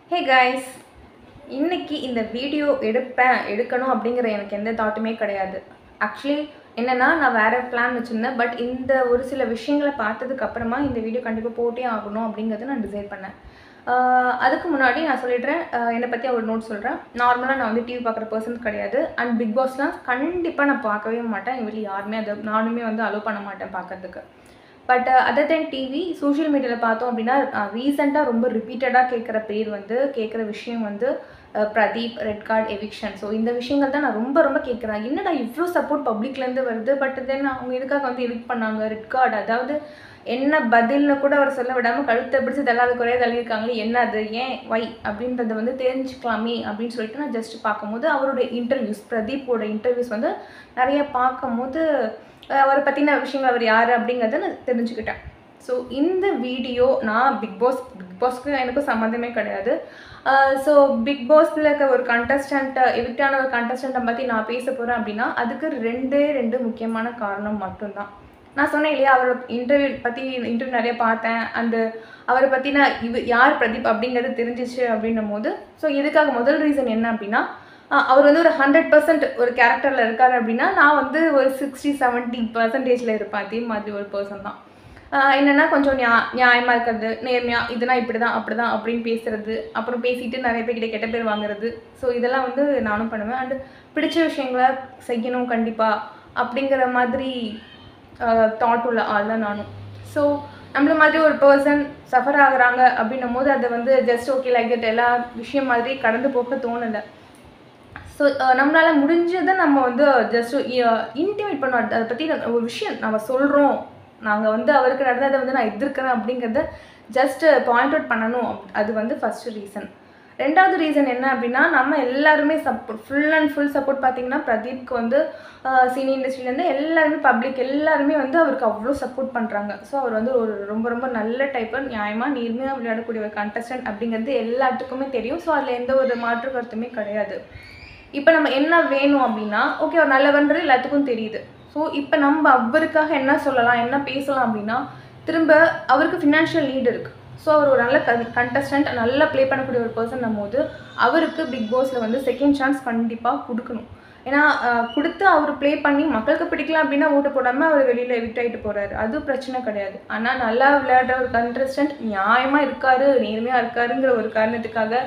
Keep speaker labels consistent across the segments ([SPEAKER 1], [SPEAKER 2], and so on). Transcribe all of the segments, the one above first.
[SPEAKER 1] hey guys இன்னைக்கு இந்த video எடுப்பேன் எடுக்கணும் அப்படிங்கிற எனக்கு எந்த தாட்டுமே கிடையாது ஆக்சுவலி என்னன்னா நான் வேற பிளான் வச்சுருந்தேன் பட் இந்த ஒரு சில விஷயங்களை பார்த்ததுக்கு அப்புறமா இந்த வீடியோ கண்டிப்பாக போட்டே ஆகணும் அப்படிங்கிறத நான் டிசைட் பண்ணேன் ஆஹ் அதுக்கு முன்னாடி நான் சொல்லிடுறேன் ஆஹ் என்னை பற்றி ஒரு நோட் சொல்கிறேன் நார்மலாக நான் வந்து டிவி பார்க்குற பர்சன் கிடையாது அண்ட் பிக் பாஸ்லாம் கண்டிப்பாக நான் பார்க்கவே மாட்டேன் எங்கள் வீட்டில் யாருமே அதை நானுமே வந்து அலோவ் பண்ண மாட்டேன் பார்க்கறதுக்கு but other then TV social மீடியாவில் பார்த்தோம் அப்படின்னா ரீசெண்டாக ரொம்ப ரிப்பீட்டடாக கேட்குற பேர் வந்து கேட்குற விஷயம் வந்து அஹ், Pradeep red card eviction so இந்த விஷயங்கள் தான் நான் ரொம்ப ரொம்ப கேட்குறேன் என்னடா இவ்வளோ சப்போர்ட் பப்ளிக்லேருந்து வருது பட் தென் அவங்க இதுக்காக வந்து எவிக் பண்ணாங்க ரெட் கார்டு அதாவது என்ன பதில்னு கூட அவர் சொல்ல விடாமல் கழுத்தை பிடிச்சி தள்ளாத குறைய தள்ளியிருக்காங்களே என்ன அது ஏன் வை அப்படின்றத வந்து தெரிஞ்சுக்கலாமே அப்படின்னு சொல்லிட்டு நான் ஜஸ்ட் பார்க்கும்போது அவரோட இன்டர்வியூஸ் பிரதீப்போட இன்டர்வியூஸ் வந்து நிறைய பார்க்கும்போது அஹ், அவரை பற்றின விஷயங்கள் அவர் யார் அப்படிங்கிறத நான் தெரிஞ்சுக்கிட்டேன் ஸோ இந்த வீடியோ நான் பிக் பாஸ் பிக் பாஸ்க்கு எனக்கும் சம்மந்தமே கிடையாது ஸோ பிக் பாஸில் இருக்க ஒரு கண்டஸ்டண்ட்டை எவிக்டான ஒரு கண்டஸ்டண்ட்டை பற்றி நான் பேச போகிறேன் அப்படின்னா அதுக்கு ரெண்டே ரெண்டு முக்கியமான காரணம் மட்டும்தான் நான் சொன்னேன் இல்லையா அவரோட இன்டர்வியூ பற்றி இன்டர்வியூ நிறைய பார்த்தேன் அண்டு அவரை பற்றி நான் இவ யார் பிரதீப் அப்படிங்கிறது தெரிஞ்சிச்சு அப்படின்னும் போது ஸோ இதுக்காக முதல் ரீசன் என்ன அப்படின்னா அஹ் அவர் வந்து ஒரு ஹண்ட்ரட் பர்சன்ட் ஒரு கேரக்டரில் இருக்காரு அப்படின்னா நான் வந்து ஒரு சிக்ஸ்டி செவன்ட்டி பர்சன்டேஜில் இருப்பேன் அதே மாதிரி ஒரு பர்சன் தான் ஆஹ் என்னன்னா கொஞ்சம் நியா நியாயமாக இருக்கிறது நேர்மையா இதெல்லாம் இப்படி தான் அப்படி தான் அப்படின்னு பேசுறது அப்புறம் பேசிட்டு நிறைய பேர்கிட்ட கெட்ட பேர் வாங்குறது ஸோ இதெல்லாம் வந்து நானும் பண்ணுவேன் அண்டு பிடிச்ச விஷயங்களை செய்யணும் கண்டிப்பாக அப்படிங்கிற மாதிரி தாட் உள்ள ஆள் தான் நானும் ஸோ நம்மள மாதிரி ஒரு பர்சன் சஃபர் ஆகுறாங்க அப்படின்னும் போது அதை வந்து ஜஸ்ட் ஓகே லைக் தட் எல்லா விஷயம் மாதிரி கடந்து போக தோணலை ஸோ நம்மளால முடிஞ்சதை நம்ம வந்து ஜஸ்ட் இன்டிமேட் பண்ணோம் அதை பற்றி ஒரு விஷயம் நம்ம சொல்கிறோம் நாங்கள் வந்து அவருக்கு நடந்ததை வந்து நான் எதிர்க்கிறேன் அப்படிங்கிறத ஜஸ்ட் பாயிண்ட் அவுட் பண்ணணும் அது வந்து ஃபர்ஸ்ட் ரீசன் ரெண்டாவது ரீசன் என்ன அப்படின்னா நம்ம எல்லாருமே support full and full support பார்த்தீங்கன்னா பிரதீப்க்கு வந்து சினி இண்டஸ்ட்ரியிலேருந்து எல்லாருமே பப்ளிக் எல்லாருமே வந்து அவருக்கு அவ்வளோ சப்போர்ட் பண்ணுறாங்க ஸோ அவர் வந்து ஒரு ரொம்ப ரொம்ப நல்ல டைப்பர் நியாயமாக நேர்மையாக விளையாடக்கூடிய ஒரு கண்டஸ்டன்ட் அப்படிங்கிறது எல்லாத்துக்குமே தெரியும் ஸோ அதில் எந்த ஒரு மாற்று கருத்துமே கிடையாது இப்போ நம்ம என்ன வேணும் அப்படின்னா ஓகே அவர் நல்லவன்றது எல்லாத்துக்கும் தெரியுது ஸோ இப்போ நம்ம அவருக்காக என்ன சொல்லலாம் என்ன பேசலாம் அப்படின்னா திரும்ப அவருக்கு ஃபினான்ஷியல் நீட் இருக்குது ஸோ அவர் ஒரு நல்ல கண்டஸ்டன்ட் நல்லா ப்ளே பண்ணக்கூடிய ஒரு பர்சன் போது அவருக்கு பிக் பாஸில் வந்து செகண்ட் சான்ஸ் கண்டிப்பாக கொடுக்கணும் ஏன்னா அஹ், கொடுத்து அவர் ப்ளே பண்ணி மக்களுக்கு பிடிக்கல அப்படின்னா ஓட்டு போடாமல் அவர் வெளியில் எவிக்ட் ஆகிட்டு போகிறாரு அது பிரச்சனை கிடையாது ஆனால் நல்லா விளையாடுற ஒரு கண்டஸ்டன்ட் நியாயமாக இருக்காரு நேர்மையாக இருக்காருங்கிற ஒரு காரணத்துக்காக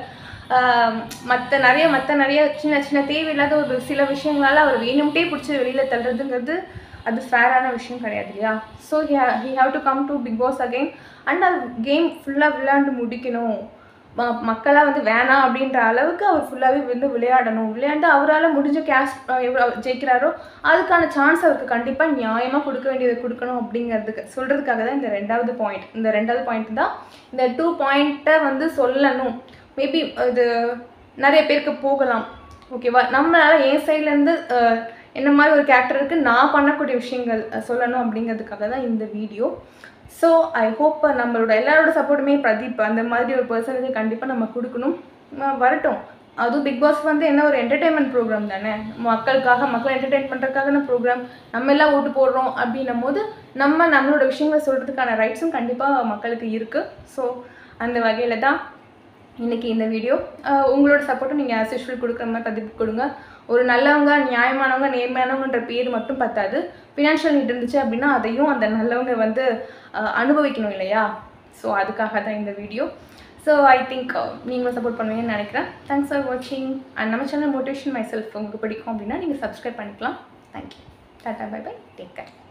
[SPEAKER 1] மற்ற நிறைய மற்ற நிறைய சின்ன சின்ன தேவையில்லாத ஒரு சில விஷயங்களால அவர் வேணும்ட்டே பிடிச்சி வெளியில் தள்ளுறதுங்கிறது அது ஃபேரான விஷயம் கிடையாது இல்லையா so he have to come to Bigg Boss again and அது கேம் ஃபுல்லாக விளையாண்டு முடிக்கணும் ம- மக்களாக வந்து வேணாம் அப்படின்ற அளவுக்கு அவர் ஃபுல்லாகவே வந்து விளையாடணும் விளையாண்டு அவரால் முடிஞ்ச கேஷ் எவ்வளோ ஜெயிக்கிறாரோ அதுக்கான சான்ஸ் அவருக்கு கண்டிப்பாக நியாயமாக கொடுக்க வேண்டியதை கொடுக்கணும் அப்படிங்கிறதுக்கு சொல்கிறதுக்காக தான் இந்த ரெண்டாவது பாயிண்ட் இந்த ரெண்டாவது பாயிண்ட் தான் இந்த டூ பாயிண்ட்டை வந்து சொல்லணும் மேபி இது நிறைய பேருக்கு போகலாம் ஓகேவா நம்மளால என் சைட்லேருந்து என்ன மாதிரி ஒரு கேரக்டருக்கு நான் பண்ணக்கூடிய விஷயங்கள் அஹ், சொல்லணும் அப்படிங்கிறதுக்காக தான் இந்த வீடியோ ஸோ ஐ ஹோப் நம்மளோட எல்லாரோட சப்போர்ட்டுமே பிரதீப் அந்த மாதிரி ஒரு பர்சனுக்கு கண்டிப்பாக நம்ம கொடுக்கணும் அஹ், வரட்டும் அதுவும் பிக் பாஸ் வந்து என்ன ஒரு என்டர்டெயின்மெண்ட் ப்ரோக்ராம் தானே மக்களுக்காக மக்கள் என்டர்டெயின் பண்ணுறதுக்கான ப்ரோக்ராம் நம்ம எல்லாம் ஓட்டு போடுறோம் அப்படின்னும் போது நம்ம நம்மளோட விஷயங்களை சொல்கிறதுக்கான ரைட்ஸும் கண்டிப்பாக மக்களுக்கு இருக்குது ஸோ அந்த வகையில் தான் இன்னைக்கு இந்த வீடியோ அஹ் உங்களோட சப்போர்ட்டும் நீங்கள் ஆஸ் யூஷுவல் கொடுக்குற மாதிரி பதிவு கொடுங்க ஒரு நல்லவங்க நியாயமானவங்க நேர்மையானவங்கன்ற பேர் மட்டும் பத்தாது ஃபினான்ஷியல் நீட் இருந்துச்சு அப்படின்னா அதையும் அந்த நல்லவங்க வந்து அஹ், அனுபவிக்கணும் இல்லையா ஸோ அதுக்காக தான் இந்த வீடியோ ஸோ ஐ திங்க் நீங்களும் சப்போர்ட் பண்ணுவீங்கன்னு நினைக்கிறேன் தேங்க்ஸ் ஃபார் வாட்சிங் அண்ட் நம்ம சேனல் மோட்டிவேஷன் மை செல்ஃப் உங்களுக்கு பிடிக்கும் அப்படின்னா நீங்கள் சப்ஸ்கிரைப் பண்ணிக்கலாம் தேங்க்யூ டாட்டா பை பை டேக் கேர்